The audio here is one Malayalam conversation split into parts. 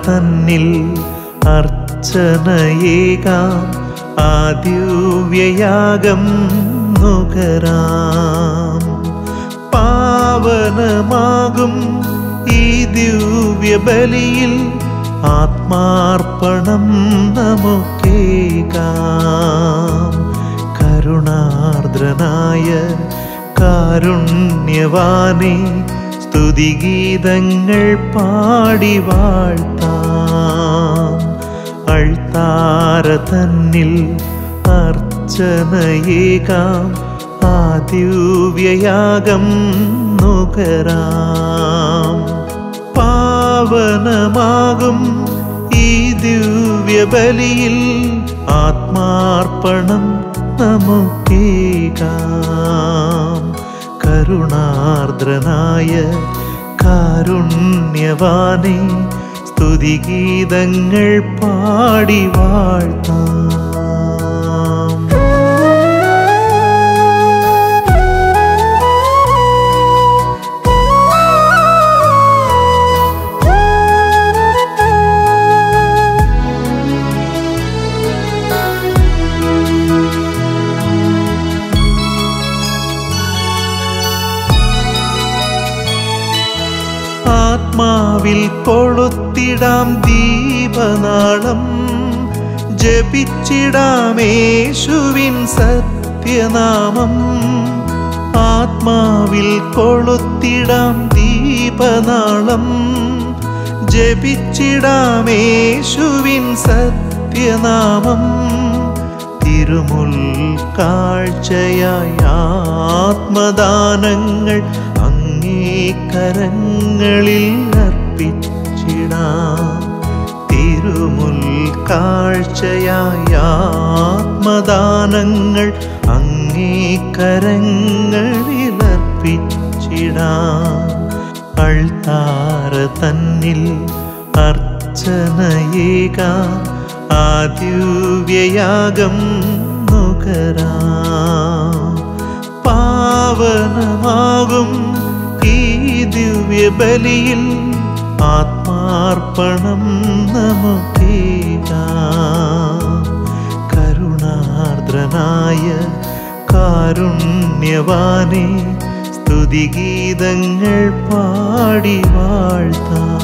തന്നിൽ അർച്ചനയേകാം ആദ്യവ്യയാഗം നുകരാം പാവനമാകും ഈ ദിവ്യബലിയിൽ ആത്മാർപ്പണം നമുക്കേകാം കരുണാർദ്രനായ കാരുണ്യവാനെ സ്തുതിഗീതങ്ങൾ പാടി വാഴ്ത്താം അൾത്താര തന്നിൽ അർച്ചനയേകാം ആദ്യവ്യയാഗം നുകരാം പാവനമാകും ഈ ദിവ്യബലിയിൽ ആത്മാർപ്പണം നമുക്കേകാം കരുണാർദ്രനായ കാരുണ്യവാനെ സ്തുതിഗീതങ്ങൾ പാടി വാഴ്ത്താം ആത്മാവിൽ കൊളുത്തിടാം ദീപനാളം ജപിച്ചിടാമേശുവിൻ സത്യനാമം ആത്മാവിൽ കൊളുത്തിടാം ദീപനാളം ജപിച്ചിടാമേശുവിൻ സത്യനാമം തിരുമുൽ കാഴ്ചയായ ആത്മദാനങ്ങൾ അങ്ങേക്കരങ്ങളിൽ അർപ്പിച്ചിടാം തിരുമുൽ കാഴ്ചയായ ആത്മദാനങ്ങൾ അങ്ങേക്കരങ്ങളിൽ അർപ്പിച്ചിടാം അൾത്താര തന്നിൽ അർച്ചനയേകാം ആദ്യവ്യയാഗം നുകരാം പാവനമാകും ഈ ദിവ്യബലിയിൽ ആത്മാർപ്പണം നമുക്കേകാം കരുണാർദ്രനായ കാരുണ്യവാനെ സ്തുതിഗീതങ്ങൾ പാടി വാഴ്ത്താം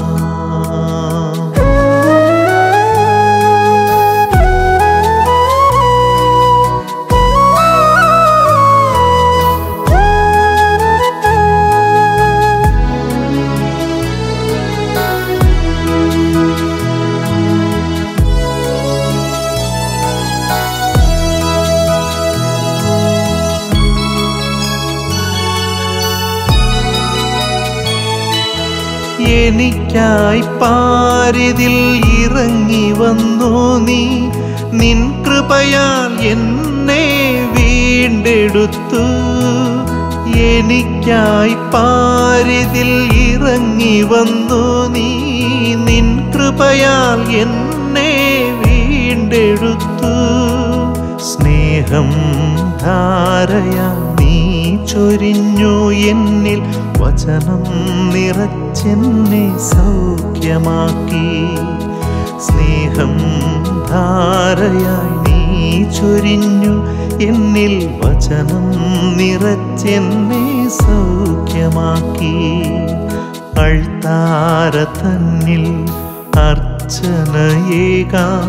എനിക്കായി പാരിതിൽ ഇറങ്ങി വന്നു നീ നിൻ കൃപയാൽ എന്നെ വീണ്ടെടുത്തു എനിക്കായി പാരിതിൽ ഇറങ്ങി വന്നു നീ നിൻ കൃപയാൽ എന്നെ വീണ്ടെടുത്തു സ്നേഹം ധാരയാ നീ ചൊരിഞ്ഞു എന്നിൽ വചനം നിറച്ചെന്നെ സൗഖ്യമാക്കി സ്നേഹം ധാരയായി നീ ചൊരിഞ്ഞു എന്നിൽ വചനം നിറച്ചെന്നെ സൗഖ്യമാക്കി അൾത്താര തന്നിൽ അർച്ചനയേകാം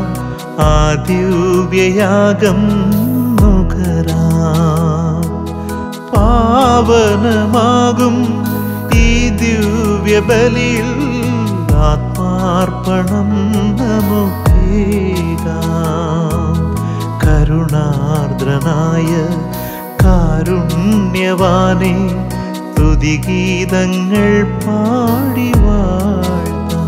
ആദ്യവ്യയാഗം നുകരാം പാവനമാകും ഈ ദിവ്യബലിയിൽ ആത്മാർപ്പണം നമുക്കേകാം കരുണാർദ്രനായ കാരുണ്യവാനെ സ്തുതിഗീതങ്ങൾ പാടി വാഴ്ത്താം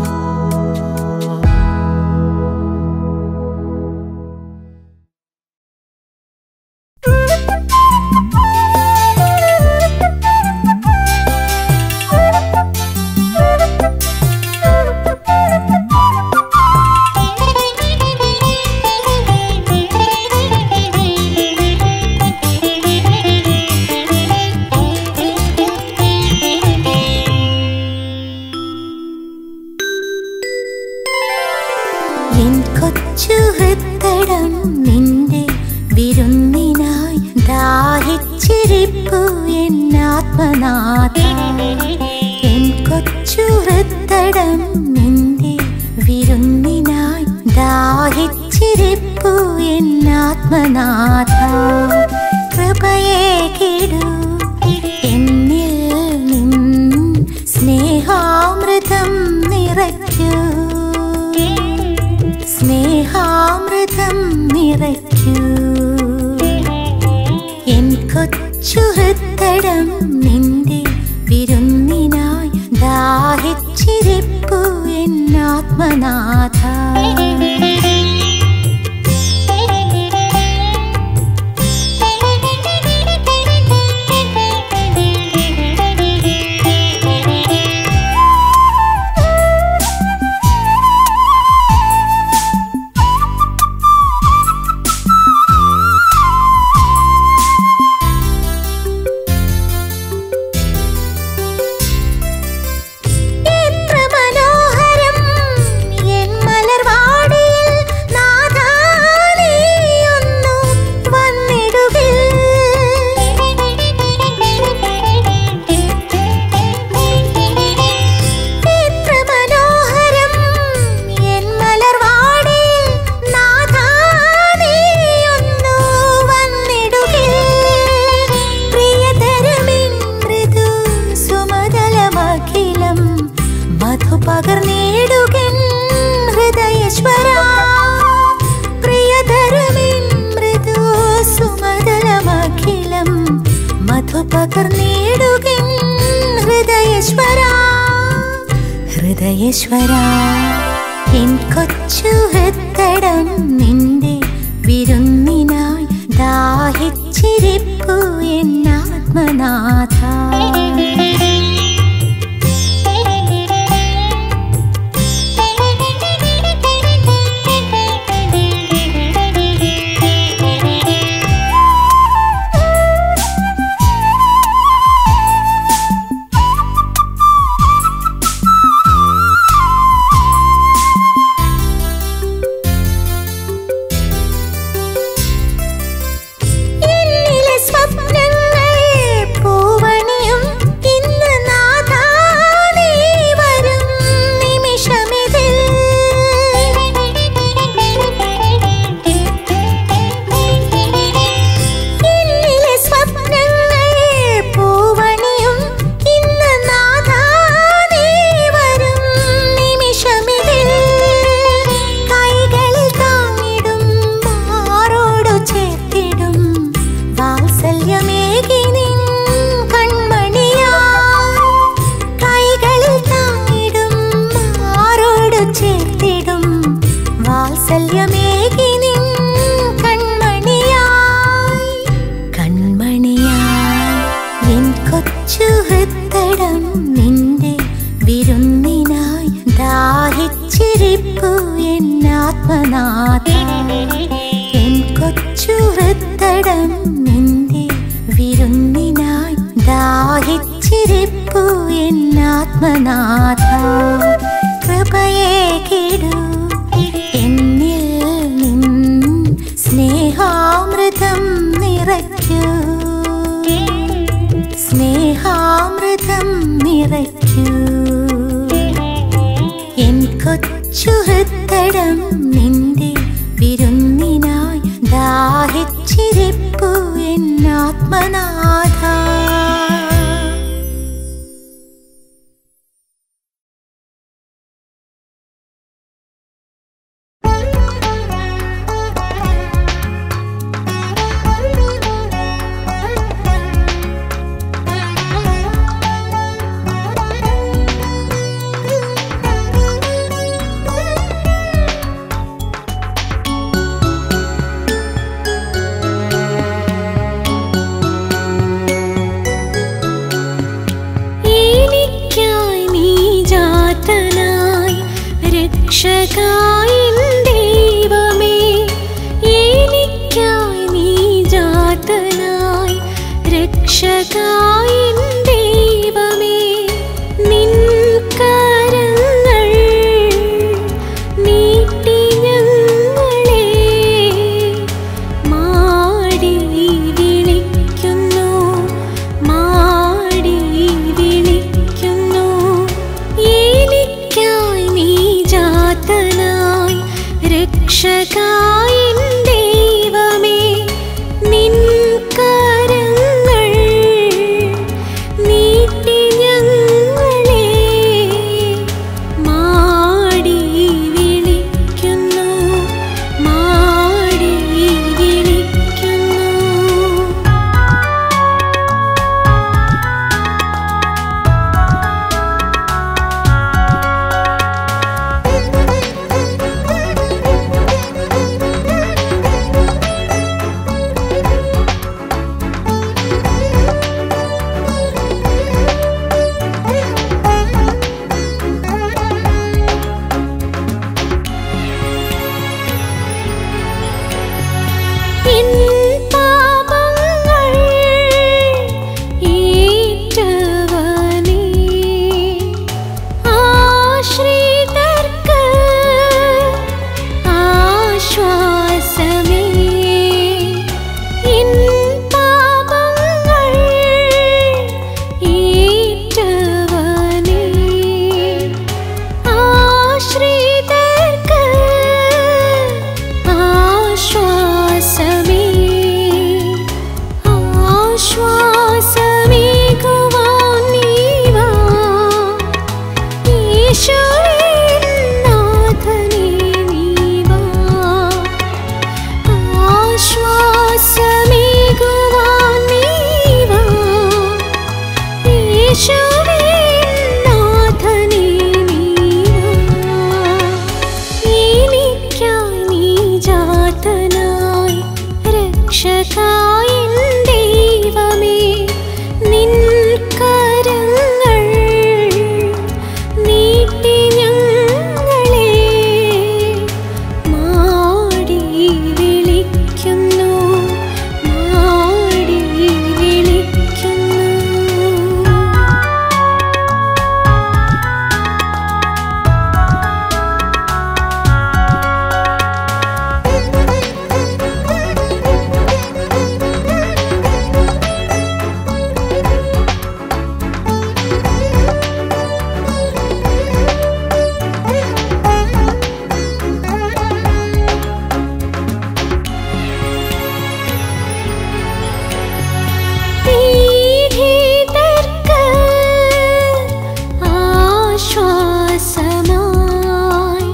ദാഹിച്ചിരിപ്പു എന്നാത്മനാഥ എൻ കൊച്ചു ഹൃത്തടം നിന്റെ വിരുന്നിനായി ദാഹിച്ചിരിപ്പു എന്നാത്മനാഥ കൃപയെ കിടു എന്നിൽ നിൻ സ്നേഹാമൃതം നിറയ്ക്കൂ സ്നേഹാമൃതം നിറയ്ക്കൂ എൻ കൊച്ചു ഹൃത്തടം നിന്റെ വിരുന്നിനായി ദാഹിച്ചിരിപ്പു എന്നാത്മനാഥ എത്ര മനോഹരം എൻ മലർവാടിയിൽ നാഥാ നീയൊന്നു വന്നിടുകിൽ. എത്ര മനോഹരം എൻ മലർവാടിയിൽ നാഥാ നീയൊന്നു വന്നിടുകിൽ. പ്രിയതരമിൻ മൃദു സുമതലമഖിലം മധു പകർന്നിടുകൻ ഹൃദയേശ്വര പ്രിയതരമിൻ മൃദു സുമതലമഖിലം മധു പകർന്നിടുകൻ ഹൃദയേശ്വര ഹൃദയേശ്വര എൻ കൊച്ചു ഹൃത്തടം നിന്റെ വിരുന്നിനായി ദാഹിച്ചിരിപ്പു എന്നാത്മനാഥ എന്നിലെ സ്വപ്നങ്ങൾ പൂവണിയും ഇന്ന് നാഥാ നീ വരും നിമിഷമിതിൽ എന്നിലെ സ്വപ്നങ്ങൾ പൂവണിയും ഇന്ന് നാഥാ നീ വരും നിമിഷമിതിൽ കൈകളിൽ താങ്ങിടും മാറോടു ചേർത്തിടും വാത്സല്യമേകി നിൻ കൺമണിയാ കൈകളിൽ താങ്ങിടും മാറോടു ചേർത്തിടും വാത്സല്യമേകി നിൻ കൺമണിയായി കൺമണിയായി എൻ കൊച്ചു ഹൃത്തടം നിന്റെ വിരുന്നിനായി ദാഹിച്ചിരിപ്പു എന്നാത്മനാഥ എൻ കൊച്ചു ഹൃത്തടം നിന്റെ വിരുന്നിനായി ദാഹിച്ചിരിപ്പു എന്നാത്മനാഥ കൃപയെ കിടു എന്നിൽ നിൻ സ്നേഹാമൃതം നിറയ്ക്കൂ സ്നേഹാമൃതം നിറയ്ക്കൂ എൻ കൊച്ചു ഹൃത്തടം നിന്റെ വിരുന്നിനായി ദാഹിച്ചിരിപ്പു എന്നാത്മനാഥ എനിക്കായി നീ ജാതനായി രക്ഷകായി ദൈവമേ എനിക്കായി നീ ജാതനായി രക്ഷകായി ദൈവമേ നിൻ കരങ്ങൾ നീട്ടി ഞങ്ങളെ മാടി വിളിക്കുന്നു ആശ്വാസമേകുവാൻ നീവാ യേശുവേ നാഥനേ നീവാ ആശ്വാസമേകുവാൻ നീവാ യേശുവേ നാഥനേ നീവാ എനിക്കായി നീ ജാതനായി രക്ഷകായി ദൈവമേ നിൻ കരങ്ങൾ നീട്ടി ഞങ്ങളെ മാടി വിളിക്കുന്നു മാടി വിളിക്കുന്നു പീഡിതർക്ക് ആശ്വാസമായി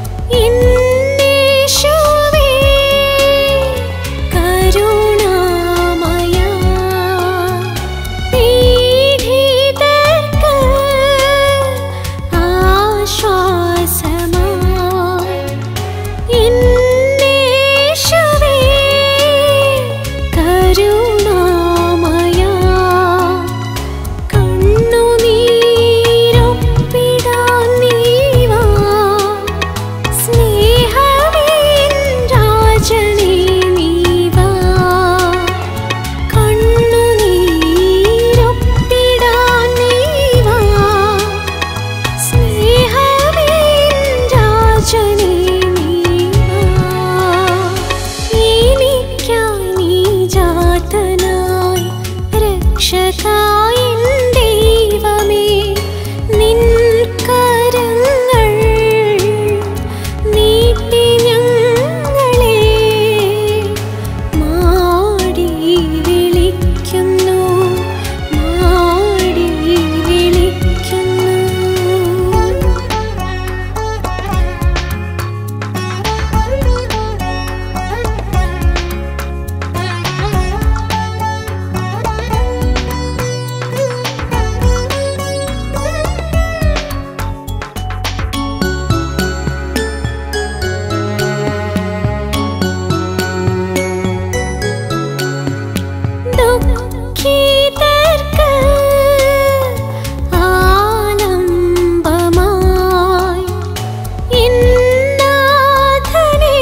എന്നേശുവേ കരുണാമയ പീഡിതർക്ക് ആശ്വാസമായി എന്നേശുവേ കരുണാമയ കണ്ണുനീരൊപ്പിടാൻ നീവാ സ്നേഹമേ രാജനേ നീവാ കണ്ണുനീരൊപ്പിടാൻ നീവാ സ്നേഹമേ രാജനേ നീവാ എനിക്കായി നീ ജാതനായി രക്ഷകായി ദൈവമേ നിൻ കരങ്ങൾ നീട്ടി ഞങ്ങളെ മാടി വിളിക്കുന്നു മാടി വിളിക്കുന്നു ദുഃഖിതർക്ക് ആലംബമായി ഇന്നാഥനേ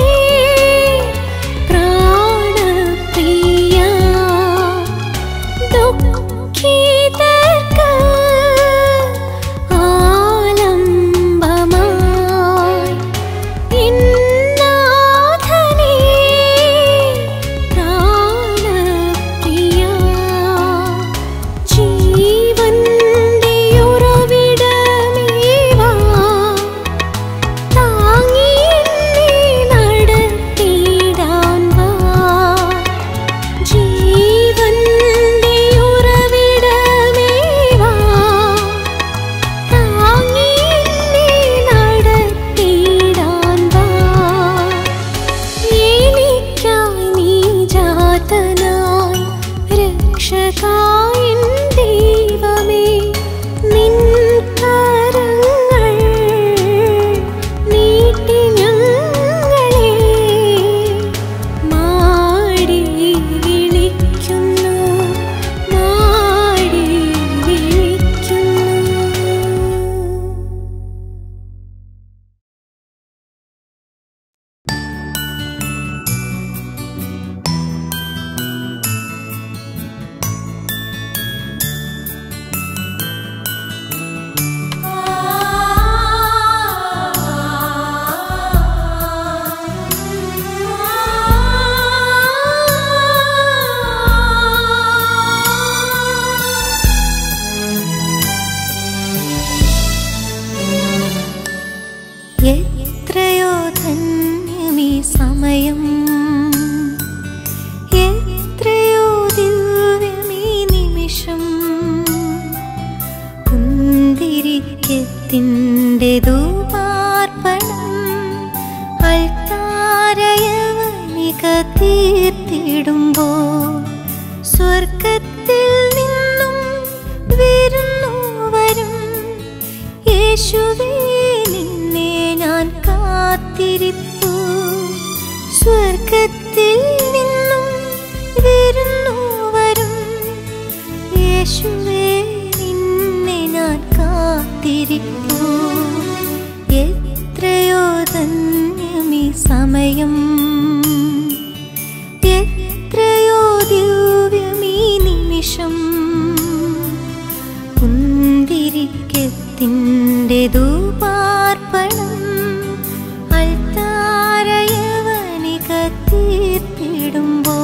പ്രാണപ്രിയ ദുഃഖിതർക്ക് ആലംബമായി ഇന്നാഥനേ പ്രാണപ്രിയ ജീവന്റെ ഉറവിടമേവാ താങ്ങി എന്നെ നടത്തിടാൻ വാ ജീവന്റെ ഉറവിടമേവാ താങ്ങി എന്നെ നടത്തിടാൻ വാ എനിക്കായി നീ ജാതനായി രക്ഷകായി ദൈവമേ നിൻ കരങ്ങൾ നീട്ടി ഞങ്ങളെ മാടി വിളിക്കുന്നു മാടി വിളിക്കുന്നു യേശുവേ സ്വർഗത്തിൽ നിന്നും വരുന്നു വരും യേശുവേ നിന്നെ ഞാൻ കാത്തിരിപ്പു സ്വർഗത്തിൽ നിന്നും വരുന്നു വരും യേശുവേ നിന്നെ ഞാൻ കാത്തിരിപ്പു എത്രയോ ധന്യമീ സമയം എത്രയോ ദിവ്യമീ നിമിഷം കുന്തിരിക്കത്തിൻ്റെ ധൂപാർപ്പണം അൾത്താരയവനിക തീർത്തിടുമ്പോൾ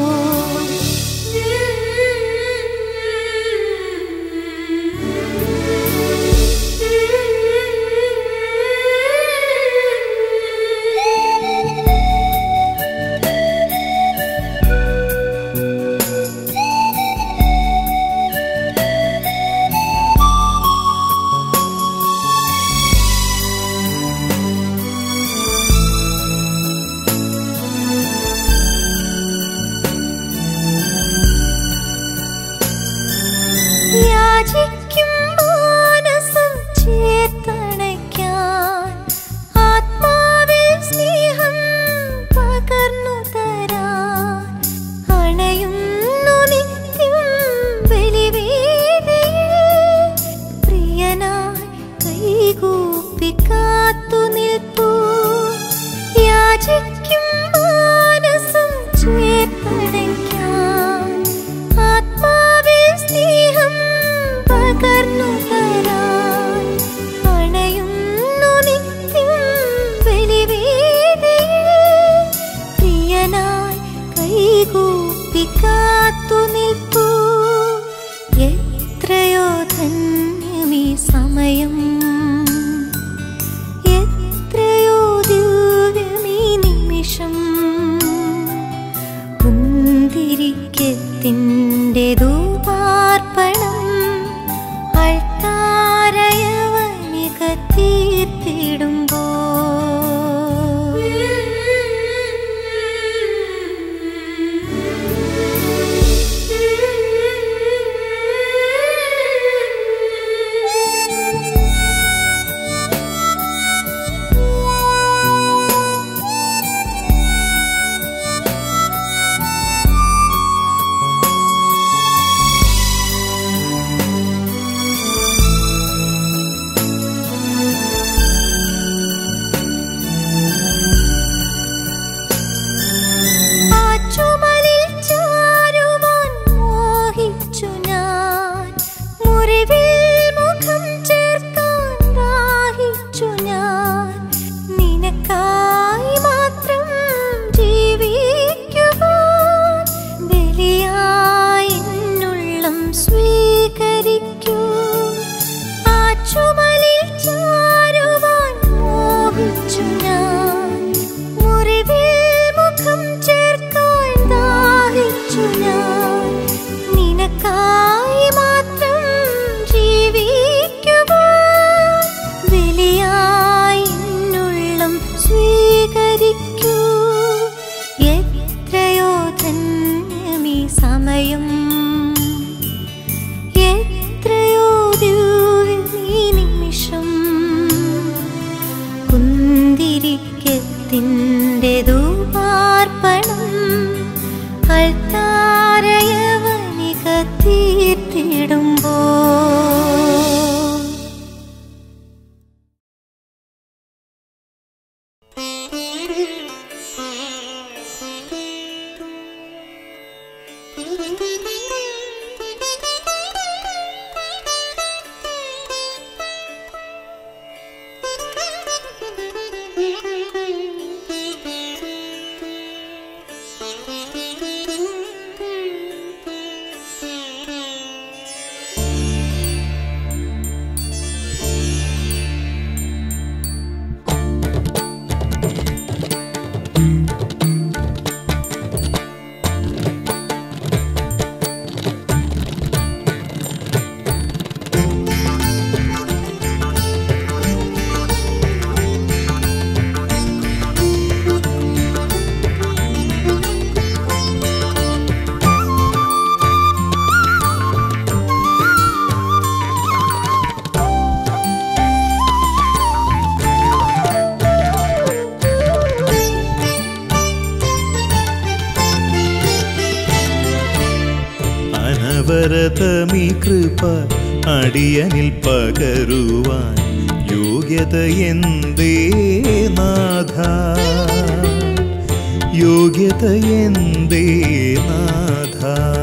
യാചിക്കും മാനസം ചേർത്തണയ്ക്കാൻ ആത്മാവിൽ സ്നേഹം പകർന്നു തരാൻ അണയുന്നു നിത്യം ബലിവേദിയിൽ പ്രിയനായി കൈകൂപ്പി കാത്തു നിൽപ്പൂ യാചിക്കും മാനസം ചേർത്തണയ്ക്കാൻ ആത്മാവിൽ സ്നേഹം പകർന്നു തരാൻ അണയുന്നു നിത്യം ബലിവേദിയിൽ പ്രിയനായി കൈകൂപ്പി കാത്തു നിൽപ്പൂ എത്രയോ ധന്യമീ സമയം എത്രയോ ദിവ്യമീ നിമിഷം കുന്തിരിക്കത്തിൻ്റെ ധൂപാർപ്പണം അൾത്താരയവനിക തീർത്തിടുമ്പോൾ അനവരതമീ കൃപ അടിയനിൽ പകരുവാൻ യോഗ്യത എന്തേ നാഥ യോഗ്യത എന്തേ നാഥ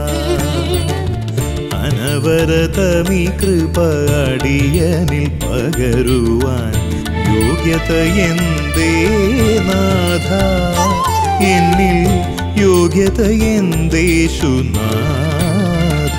അനവരതമീ കൃപ അടിയനിൽ പകരുവാൻ യോഗ്യത എന്തേ നാഥ എന്നിൽ യോഗ്യത എന്തേശുനാഥ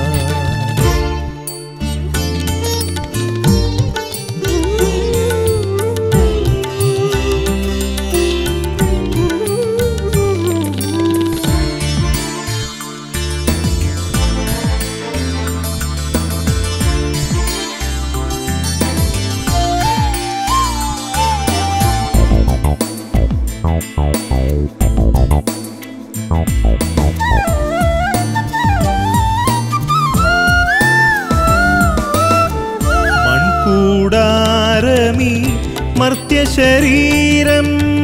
മൺകൂടാരമീ മർത്യശരീരം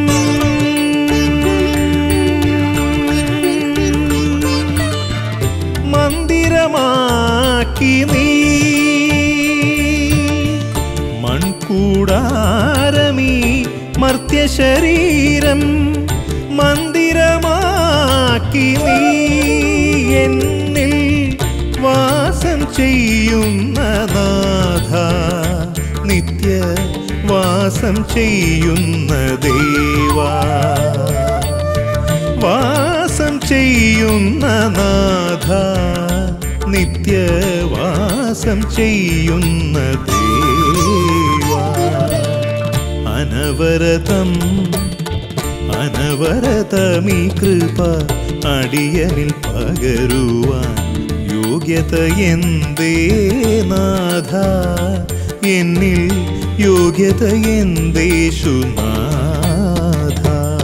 മന്ദിരമാക്കി നീ മൺകൂടാരമീ മർത്യശരീരം മന്ദിരമാക്കി നീ എന്നിൽ വാസം ചെയ്യുന്ന നാഥ നിത്യ വാസം ചെയ്യുന്ന ദേവാ വാസം ചെയ്യുന്ന നാഥ നിത്യവാസം ചെയ്യുന്ന ദേവാ അനവരതം അനവരതമീ കൃപ അടിയനിൽ പകരുവാൻ യോഗ്യത എന്തേ നാഥ എന്നിൽ യോഗ്യത എന്തേശുനാഥ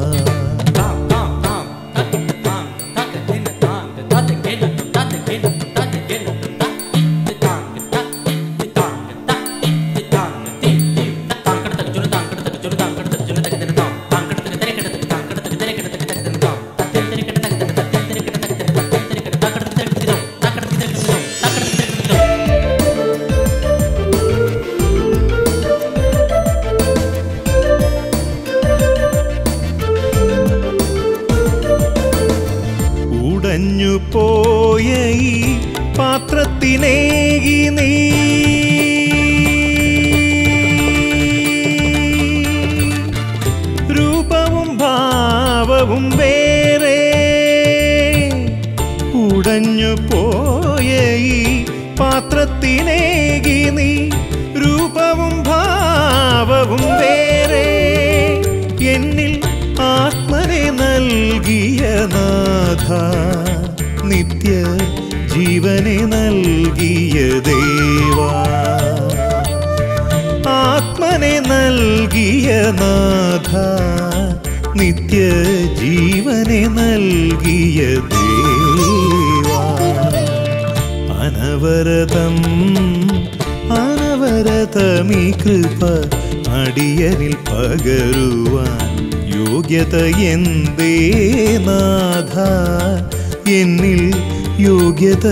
ഉടഞ്ഞു പോയ ഈ പാത്രത്തിനേകി നീ രൂപവും ഭാവവും വേറെ ഉടഞ്ഞു പോയ ഈ പാത്രത്തിനേകി നീ രൂപവും ഭാവവും വേറെ എന്നിൽ ആത്മനെ നൽകിയ നാഥ നിത്യ ജീവനെ നൽകിയ ദേവാ ആത്മനെ നൽകിയ നാഥ നിത്യ ജീവനെ നൽകിയ ദേവാ അനവരതം അനവരതമീ കൃപ അടിയനിൽ പകരുവാൻ യോഗ്യത എന്തേ നാഥ എന്നിൽ യോഗ്യത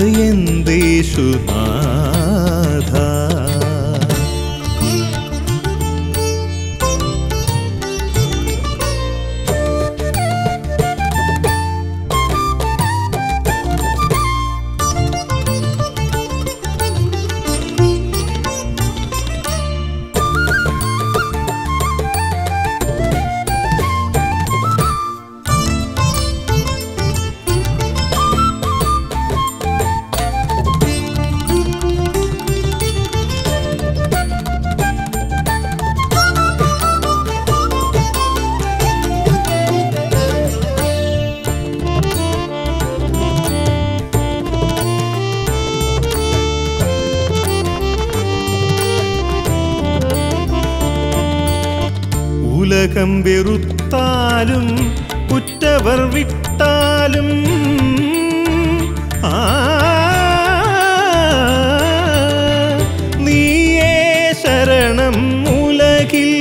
എന്തേശുനാഥ ഉലകം വെറുത്താലും ഉറ്റവർ വിട്ടാലും ആ നീയേ ശരണം ഉലകിൽ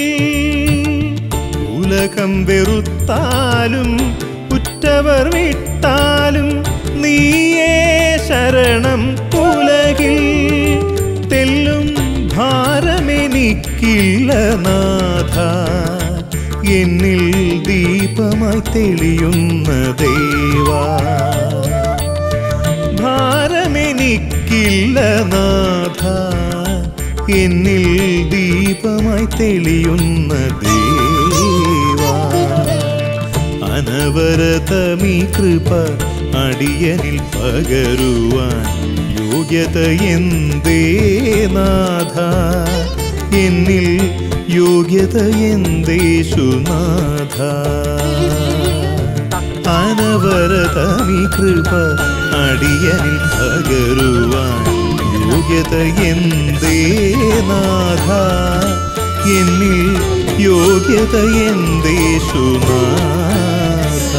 ഉലകം വെറുത്താലും ഉറ്റവർ വിട്ടാലും നീയേ ശരണം ഉലകിൽ തെല്ലും ഭാരമെനിക്കില്ല നാഥ എന്നിൽ ദീപമായി തെളിയുന്ന ദേവാ ഭാരമെനിക്കില്ല നാഥ എന്നിൽ ദീപമായി തെളിയുന്ന ദേവാ അനവരതമീ കൃപ അടിയനിൽ പകരുവാൻ യോഗ്യത എന്തേ നാഥ എന്നിൽ യോഗ്യത എന്തേശുനാഥ അനവരതമീ കൃപ അടിയനിൽ പകരുവാൻ യോഗ്യത എന്തേ നാഥ എന്നിൽ യോഗ്യത എന്തേശുനാഥ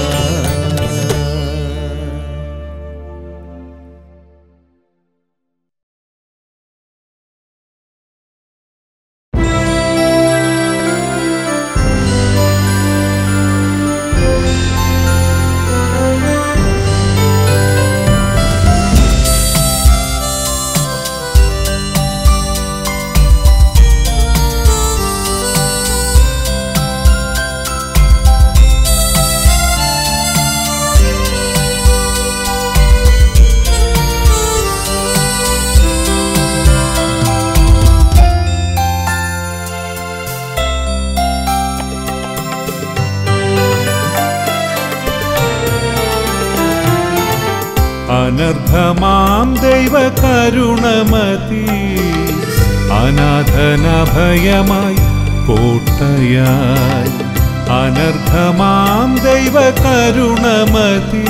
അനർഘമാം ദൈവ കരുണമതി അനാഥനഭയമായി കോട്ടയായി അനർഘമാം ദൈവ കരുണമതി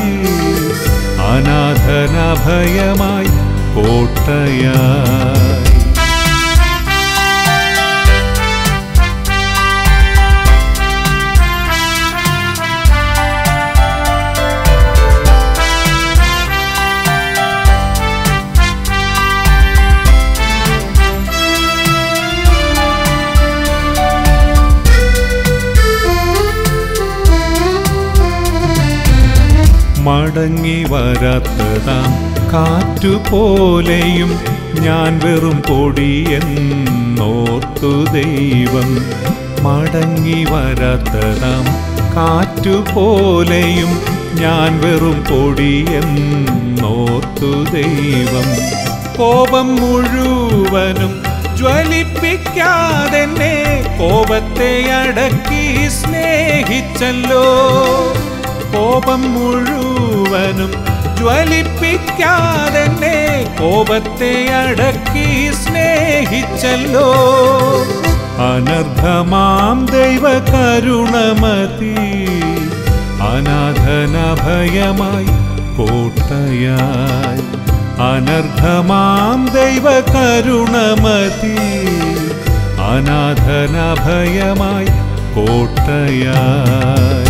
അനാഥനഭയമായി കോട്ടയായി മടങ്ങി വരാത്തതാം കാറ്റുപോലെയും ഞാൻ വെറും പൊടിയെന്നോർത്തു ദൈവം മടങ്ങി വരാത്തതാം കാറ്റുപോലെയും ഞാൻ വെറും പൊടിയെന്നോർത്തു ദൈവം കോപം മുഴുവനും ജ്വലിപ്പിക്കാതെന്നെ കോപത്തെ അടക്കി സ്നേഹിച്ചല്ലോ കോപം മുഴുവനും ജ്വലിപ്പിക്കാതെന്നെ കോപത്തെ അടക്കി സ്നേഹിച്ചല്ലോ അനർഘമാം ദൈവ കരുണമതി അനാഥനഭയമായി കോട്ടയായി അനർഘമാം ദൈവ കരുണമതി അനാഥനഭയമായി കോട്ടയായി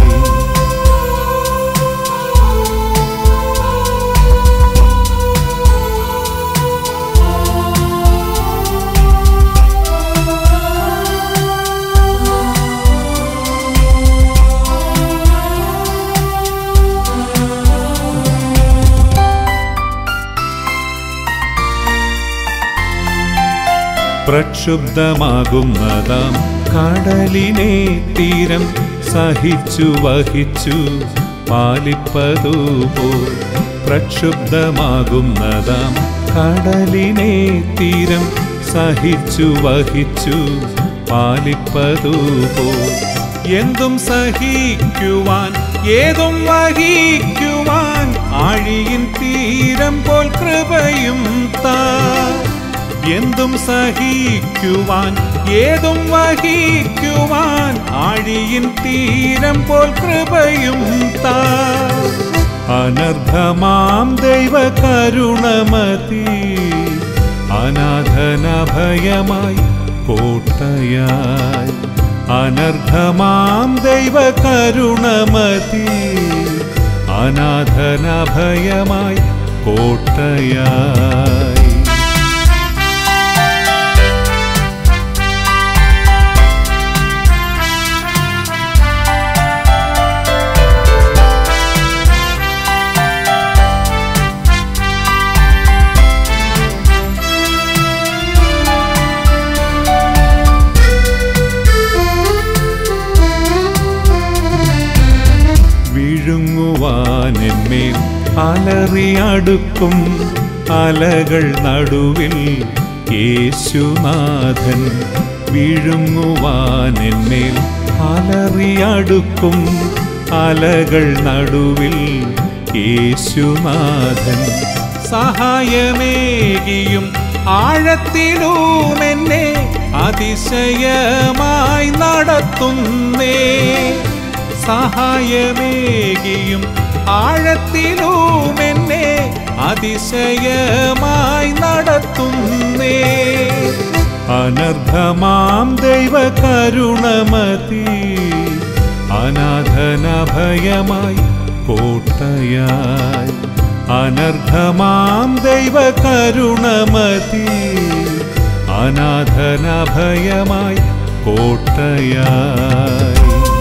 പ്രക്ഷുബ്ധമാകുന്നതാം കടലിനെ തീരം സഹിച്ചു വഹിച്ചു പാലിപ്പതുപോ പ്രക്ഷുബ്ധമാകുന്നതാം കടലിനെ തീരം സഹിച്ചു വഹിച്ചു പാലിപ്പതുപോ എന്തും സഹിക്കുവാൻ ഏതും വഹിക്കുവാൻ ആഴിയിൻ തീരം പോൽ കൃപയും താ എന്തും സഹിക്കുവാൻ ഏതും വഹിക്കുവാൻ ആഴിയിൻ തീരം പോൽ കൃപയും താ അനർഘമാം ദൈവ കരുണമതി അനാഥനഭയമായി കോട്ടയായി അനർഘമാം ദൈവ കരുണമതി അനാഥനഭയമായി കോട്ടയായി അലറിയടുക്കും അലകൾ നടുവിൽ യേശുനാഥൻ വിഴുങ്ങുവാൻ എന്മേൽ അലറിയടുക്കും അലകൾ നടുവിൽ യേശുനാഥൻ സഹായമേകിയും ആഴത്തിലും എന്നെ അതിശയമായി നടത്തുന്നേ സഹായമേകിയും ആഴത്തിലും എന്നെ അതിശയമായി നടത്തുന്നേ അനർഘമാം ദൈവ കരുണമതി അനാഥനഭയമായി കോട്ടയായി അനർഘമാം ദൈവ കരുണമതി അനാഥനഭയമായി കോട്ടയായി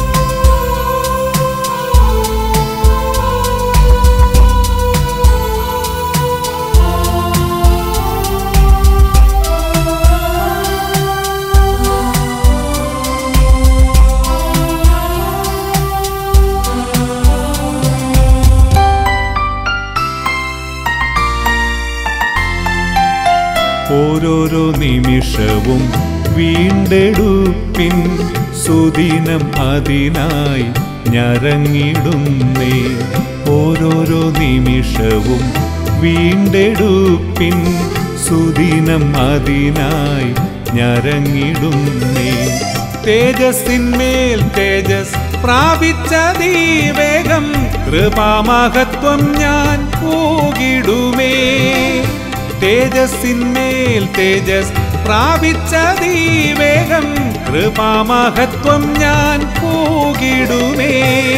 ഓരോരോ നിമിഷവും വീണ്ടെടുപ്പിൻ സുദിനം അതിനായി ഞരങ്ങിടുന്നേ ഓരോരോ നിമിഷവും വീണ്ടെടുപ്പിൻ സുദിനം അതിനായി ഞരങ്ങിടുന്നേ തേജസ്സിന്മേൽ തേജസ് പ്രാപിച്ച വേഗം കൃപാമഹത്വം ഞാൻ പൂകിടുമേ തേജസ്സിന്മേൽ തേജസ് പ്രാപിച്ച വേഗം കൃപാമഹത്വം ഞാൻ പൂകിടുമേ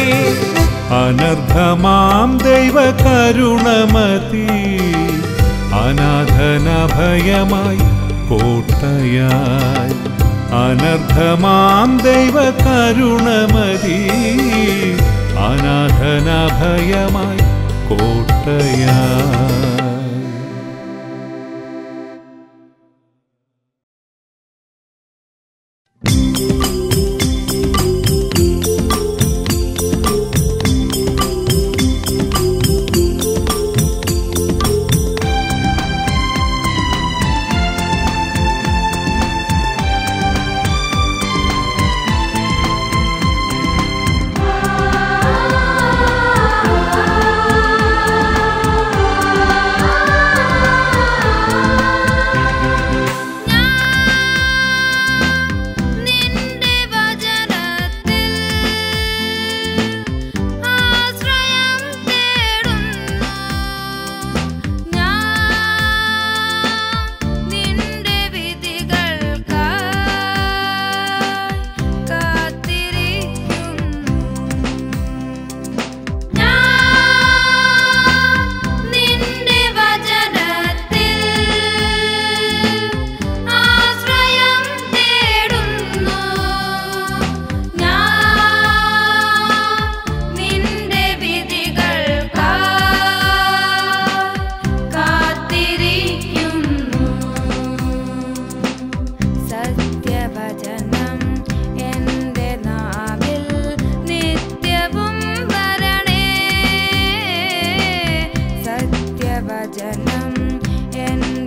അനർഘമാം ദൈവ കരുണമതി അനാഥനഭയമായി കോട്ടയായി അനർഘമാം ദൈവ കരുണമതി അനാഥനഭയമായി കോട്ടയായി നിന്റെ വചനത്തിൽ ആശ്രയം തേടുന്നു ഞാൻ നിന്റെ വിധികൾക്കായി കാത്തിരിക്കുന്നു ഞാൻ നിന്റെ വചനത്തിൽ ആശ്രയം തേടുന്നു ഞാൻ നിന്റെ വിധികൾക്കായി കാത്തിരിക്കുന്നു സത്യവചനം എൻ്റെ നാവിൽ നിത്യവും വരണേ സത്യവചനം എൻ്റെ